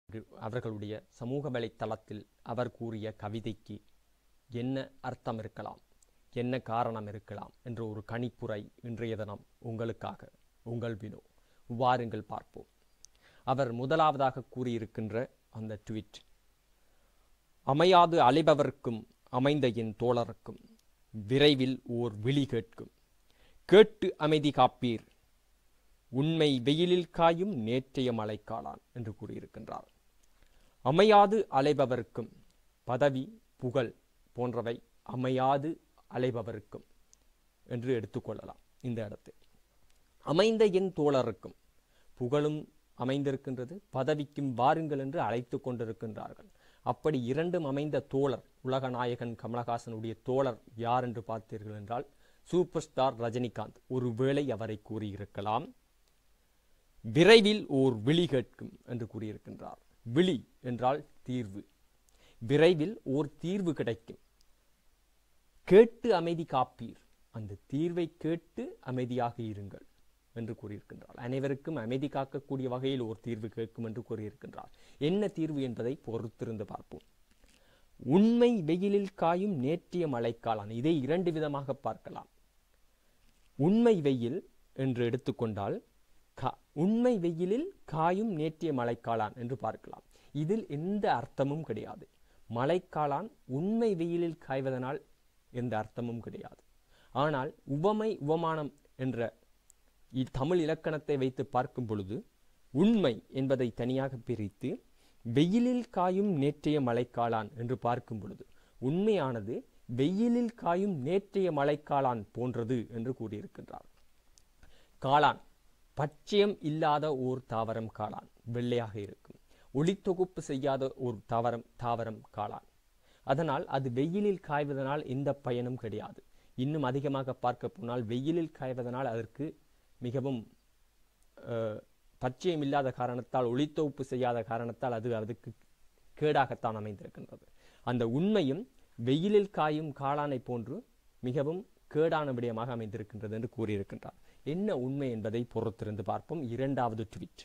அவர்களுடைய சமூக வலைத்தளத்தில் அவர் கூறிய கவிதைக்கு என்ன அர்த்தம் இருக்கலாம் என்ன காரணம் இருக்கலாம் என்ற ஒரு கணிப்புரை இன்றைய தினம் உங்களுக்காக உங்கள் வினோ வாருங்கள் பார்ப்போம் அவர் முதலாவதாக கூறியிருக்கின்ற அந்த ட்வீட் அமையாது அலைபவர்க்கும் அமைந்த என் தோழருக்கும் விரைவில் ஓர் விழி கேட்கும் கேட்டு அமைதி காப்பீர் உண்மை வெயிலில் காயும் நேற்றைய மழைக்காளான் என்று கூறியிருக்கின்றார் அமையாது அலைபவர்க்கும் பதவி புகழ் போன்றவை அமையாது அலைபவருக்கும் என்று எடுத்துக்கொள்ளலாம் இந்த இடத்தில் அமைந்த என் தோழருக்கும் புகழும் அமைந்திருக்கின்றது பதவிக்கும் வாருங்கள் என்று அழைத்து கொண்டிருக்கின்றார்கள் அப்படி இரண்டும் அமைந்த தோழர் உலக நாயகன் கமலஹாசனுடைய தோழர் யார் என்று பார்த்தீர்கள் என்றால் சூப்பர் ஸ்டார் ரஜினிகாந்த் ஒருவேளை அவரை கூறியிருக்கலாம் விரைவில் ஓர் விழி கேட்கும் என்று கூறியிருக்கின்றார் விழி என்றால் தீர்வு விரைவில் ஓர் தீர்வு கிடைக்கும் கேட்டு அமைதி காப்பீர் அந்த தீர்வை கேட்டு அமைதியாக இருங்கள் என்று கூறியிருக்கின்றார் அனைவருக்கும் அமைதி காக்கக்கூடிய வகையில் ஒரு தீர்வு கேட்கும் என்று கூறியிருக்கின்றார் என்ன தீர்வு என்பதை பொறுத்திருந்து பார்ப்போம் உண்மை வெயிலில் காயும் நேற்றிய மழைக்காளான் இதை இரண்டு விதமாக பார்க்கலாம் உண்மை வெயில் என்று எடுத்துக்கொண்டால் கா- உண்மை வெயிலில் காயும் நேற்றிய மழைக்காளான் என்று பார்க்கலாம் இதில் எந்த அர்த்தமும் கிடையாது மழைக்காளான் உண்மை வெயிலில் காய்வதனால் எந்த அர்த்தமும் கிடையாது ஆனால் உவமை உவமானம் என்ற இ- தமிழ் இலக்கணத்தை வைத்து பார்க்கும் பொழுது உண்மை என்பதை தனியாக பிரித்து வெயிலில் காயும் நேற்றைய மழைக்காளான் என்று பார்க்கும் பொழுது உண்மையானது வெயிலில் காயும் நேற்றைய மழைக்காளான் போன்றது என்று கூறியிருக்கின்றார் காளான் பச்சையம் இல்லாத ஓர் தாவரம் காளான் வெள்ளையாக இருக்கும் ஒளித்தொகுப்பு செய்யாத ஒரு தாவரம் தாவரம் காளான் அதனால் அது வெயிலில் காய்வதனால் எந்த பயனும் கிடையாது இன்னும் அதிகமாக பார்க்க போனால் வெயிலில் காய்வதனால் அதற்கு மிகவும் அஹ், பச்சையம் இல்லாத காரணத்தால் ஒளித்தொகுப்பு செய்யாத காரணத்தால் அது அதுக்கு கேடாகத்தான் அமைந்திருக்கின்றது அந்த உண்மையும் வெயிலில் காயும் காளானை போன்று மிகவும் கேடான விடயமாக அமைந்திருக்கின்றது என்று கூறியிருக்கின்றார் என்ன உண்மை என்பதை பொறுத்திருந்து பார்ப்போம் இரண்டாவது ட்வீட்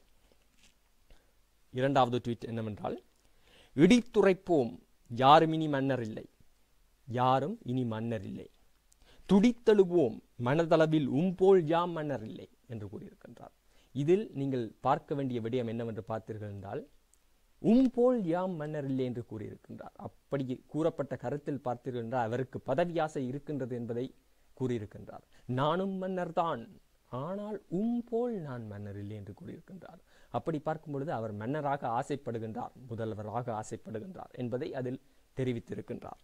இரண்டாவது ட்வீட் என்னவென்றால் இடித்துரைப்போம் யாரும் இனி மன்னர் இல்லை யாரும் இனி மன்னர் இல்லை துடித்தழுவோம் மனதளவில் உம்போல் யாம் மன்னர் இல்லை என்று கூறியிருக்கின்றார் இதில் நீங்கள் பார்க்க வேண்டிய விடயம் என்னவென்று பார்த்தீர்கள் என்றால் உம்போல் யாம் மன்னர் இல்லை என்று கூறியிருக்கின்றார் அப்படி கூறப்பட்ட கருத்தில் பார்த்தீர்கள் என்றால் அவருக்கு பதவி ஆசை இருக்கின்றது என்பதை கூறியிருக்கின்றார் நானும் மன்னர்தான் ஆனால் உம்போல் நான் மன்னர் இல்லை என்று கூறியிருக்கின்றார் அப்படி பார்க்கும் பொழுது அவர் மன்னராக ஆசைப்படுகின்றார் முதல்வராக ஆசைப்படுகின்றார் என்பதை அதில் தெரிவித்திருக்கின்றார்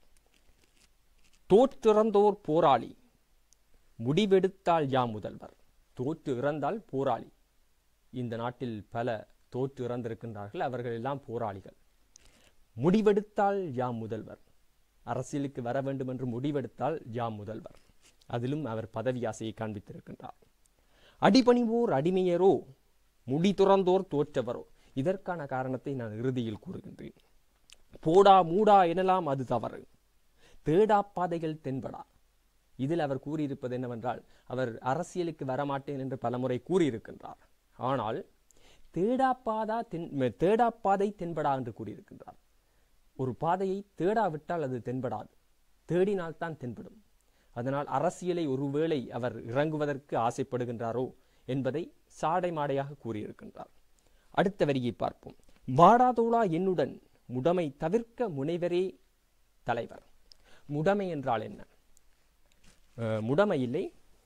தோற்றிறந்தோர் போராளி முடிவெடுத்தால் யா முதல்வர் தோற்று இறந்தால் போராளி இந்த நாட்டில் பல தோற்று இறந்திருக்கின்றார்கள் அவர்கள் எல்லாம் போராளிகள் முடிவெடுத்தால் யா முதல்வர் அரசியலுக்கு வர வேண்டும் என்று முடிவெடுத்தால் யா முதல்வர் அதிலும் அவர் பதவி ஆசையை காண்பித்திருக்கின்றார் அடிபணிவோர் அடிமையரோ முடி துறந்தோர் தோற்றவரோ இதற்கான காரணத்தை நான் இறுதியில் கூறுகின்றேன் போடா மூடா எனலாம் அது தவறு தேடா பாதைகள் தென்படா இதில் அவர் கூறியிருப்பது என்னவென்றால் அவர் அரசியலுக்கு வரமாட்டேன் என்று பலமுறை கூறியிருக்கின்றார் ஆனால் தேடாப்பாதா தென் தேடாப்பாதை தென்படா என்று கூறியிருக்கின்றார் ஒரு பாதையை தேடாவிட்டால் அது தென்படாது தேடினால்தான் தென்படும் அதனால் அரசியலை ஒருவேளை அவர் இறங்குவதற்கு ஆசைப்படுகின்றாரோ என்பதை சாடை மாடையாக கூறியிருக்கின்றார் அடுத்த வரியை பார்ப்போம் வாடாதோளா என்னுடன் முடமை தவிர்க்க முனைவரே தலைவர் முடமை என்றால் என்ன அஹ், முடமை இல்லை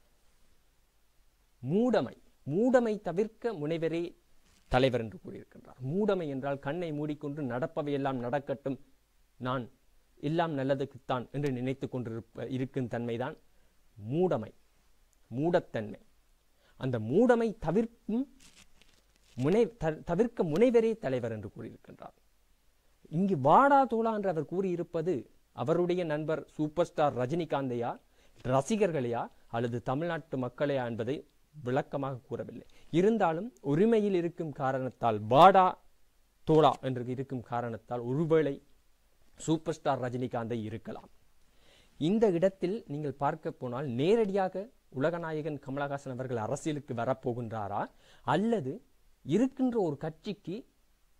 மூடமை மூடமை தவிர்க்க முனைவரே தலைவர் என்று கூறியிருக்கின்றார் மூடமை என்றால் கண்ணை மூடிக்கொண்டு நடப்பவையெல்லாம் நடக்கட்டும் நான் எல்லாம் நல்லதுக்குத்தான் என்று நினைத்து கொண்டிருப்ப இருக்கும் தன்மைதான் மூடமை மூடத்தன்மை அந்த மூடமை தவிர்க்கும் முனை த- தவிர்க்க முனைவரே தலைவர் என்று கூறியிருக்கின்றார் இங்கு வாடா தோழா என்று அவர் கூறியிருப்பது அவருடைய நண்பர் சூப்பர் ஸ்டார் ரஜினிகாந்தையா ரசிகர்களையா அல்லது தமிழ்நாட்டு மக்களையா என்பதை விளக்கமாக கூறவில்லை இருந்தாலும் உரிமையில் இருக்கும் காரணத்தால் வாடா தோழா என்று இருக்கும் காரணத்தால் ஒருவேளை சூப்பர் ஸ்டார் ரஜினிகாந்தை இருக்கலாம் இந்த இடத்தில் நீங்கள் பார்க்க போனால் நேரடியாக உலகநாயகன் கமலஹாசன் அவர்கள் அரசியலுக்கு வரப்போகின்றாரா அல்லது இருக்கின்ற ஒரு கட்சிக்கு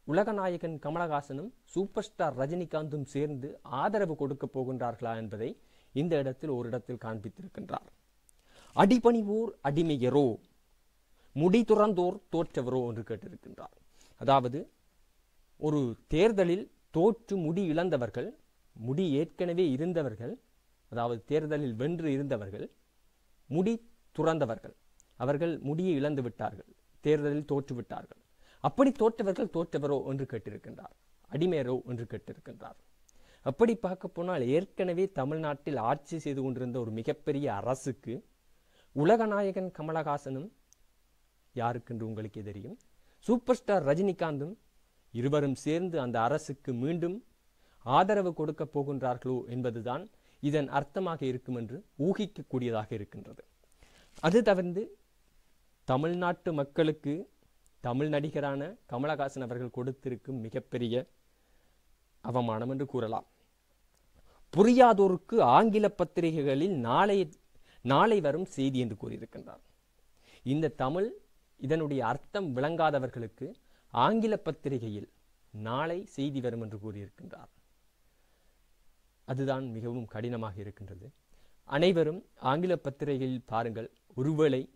உலகநாயகன் கமலஹாசனும் சூப்பர் ஸ்டார் ரஜினிகாந்தும் சேர்ந்து ஆதரவு கொடுக்க போகின்றார்களா என்பதை இந்த இடத்தில் ஒரு இடத்தில் காண்பித்திருக்கின்றார் அடிபணிவோர் அடிமையரோ முடி துறந்தோர் தோற்றவரோ என்று கேட்டிருக்கின்றார் அதாவது ஒரு தேர்தலில் தோற்று முடி இழந்தவர்கள் முடி ஏற்கனவே இருந்தவர்கள் அதாவது தேர்தலில் வென்று இருந்தவர்கள் முடி துறந்தவர்கள் அவர்கள் முடியை இழந்து விட்டார்கள் தேர்தலில் தோற்று விட்டார்கள் அப்படி தோற்றவர்கள் தோற்றவரோ என்று கேட்டிருக்கின்றார் அடிமையரோ என்று கேட்டிருக்கின்றார் அப்படி பார்க்க போனால் ஏற்கனவே தமிழ்நாட்டில் ஆட்சி செய்து கொண்டிருந்த ஒரு மிகப்பெரிய அரசுக்கு உலகநாயகன் கமலஹாசனும் யாருக்கென்று உங்களுக்கே தெரியும் சூப்பர் ஸ்டார் ரஜினிகாந்தும் இருவரும் சேர்ந்து அந்த அரசுக்கு மீண்டும் ஆதரவு கொடுக்க போகின்றார்களோ என்பதுதான் இதன் அர்த்தமாக இருக்கும் என்று ஊகிக்கக்கூடியதாக இருக்கின்றது அது தவிர்த்து தமிழ்நாட்டு மக்களுக்கு தமிழ் நடிகரான கமலஹாசன் அவர்கள் கொடுத்திருக்கும் மிகப்பெரிய அவமானம் என்று கூறலாம் புரியாதோருக்கு ஆங்கில பத்திரிகைகளில் நாளை நாளை வரும் செய்தி என்று கூறியிருக்கின்றார் இந்த தமிழ் இதனுடைய அர்த்தம் விளங்காதவர்களுக்கு ஆங்கில பத்திரிகையில் நாளை செய்தி வரும் என்று கூறியிருக்கின்றார் அதுதான் மிகவும் கடினமாக இருக்கின்றது அனைவரும் ஆங்கில பத்திரிகையில் பாருங்கள் ஒருவேளை